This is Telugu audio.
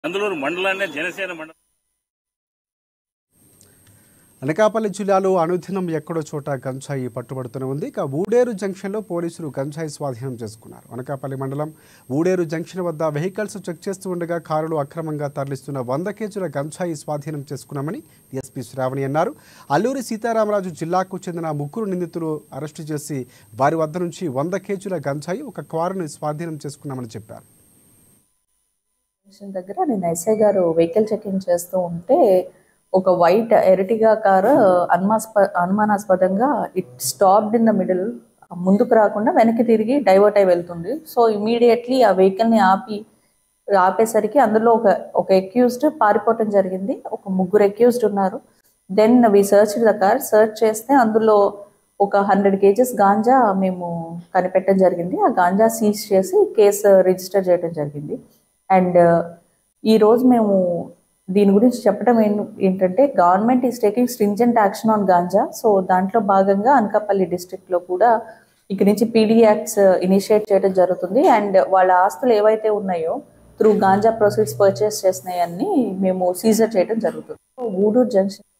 నందలూరు మండలాన్ని జనసేన మండలం అనకాపల్లి జిల్లాలో అనుదినం ఎక్కడో చోట గంజాయి పట్టుబడుతూనే ఉంది ఇక ఊడేరు జంక్షన్లో పోలీసులు గంజాయి స్వాధీనం చేసుకున్నారు అనకాపల్లి మండలం ఊడేరు జంక్షన్ వద్ద వెహికల్స్ చెక్ చేస్తూ ఉండగా కారులు అక్రమంగా తరలిస్తున్న వంద కేజీల గంజాయి స్వాధీనం చేసుకున్నామని ఎస్పీ శ్రావణి అన్నారు అల్లూరి సీతారామరాజు జిల్లాకు చెందిన ముగ్గురు నిందితులు అరెస్టు చేసి వారి వద్ద నుంచి వంద కేజీల గంజాయి ఒక కారును స్వాధీనం చేసుకున్నామని చెప్పారు స్టేషన్ దగ్గర నేను ఎస్ఐ గారు వెహికల్ చెకింగ్ చేస్తూ ఉంటే ఒక వైట్ ఎరిటిగా కారు అనుమాస్ప అనుమానాస్పదంగా it stopped in the middle ముందుకు రాకుండా వెనక్కి తిరిగి డైవర్ట్ అయి వెళ్తుంది సో ఇమీడియట్లీ ఆ వెహికల్ని ఆపి ఆపేసరికి అందులో ఒక ఒక ఎక్యూజ్డ్ పారిపోవటం జరిగింది ఒక ముగ్గురు ఎక్యూజ్డ్ ఉన్నారు then we search the car search చేస్తే అందులో ఒక హండ్రెడ్ కేజెస్ గాంజా మేము కనిపెట్టడం జరిగింది ఆ గాంజా సీజ్ చేసి కేసు రిజిస్టర్ చేయడం జరిగింది అండ్ ఈ రోజు మేము దీని గురించి చెప్పడం ఏం- ఏంటంటే government is taking stringent action on ganja so దాంట్లో భాగంగా అనకాపల్లి డిస్ట్రిక్ట్లో కూడా ఇక్కడి నుంచి పీడీ యాక్ట్స్ ఇనిషియేట్ చేయడం జరుగుతుంది అండ్ వాళ్ళ ఆస్తులు ఏవైతే ఉన్నాయో త్రూ గాంజా ప్రొసీడ్స్ పర్చేస్ చేసినాయన్ని మేము సీజర్ చేయడం జరుగుతుంది ఊడూరు జంక్షన్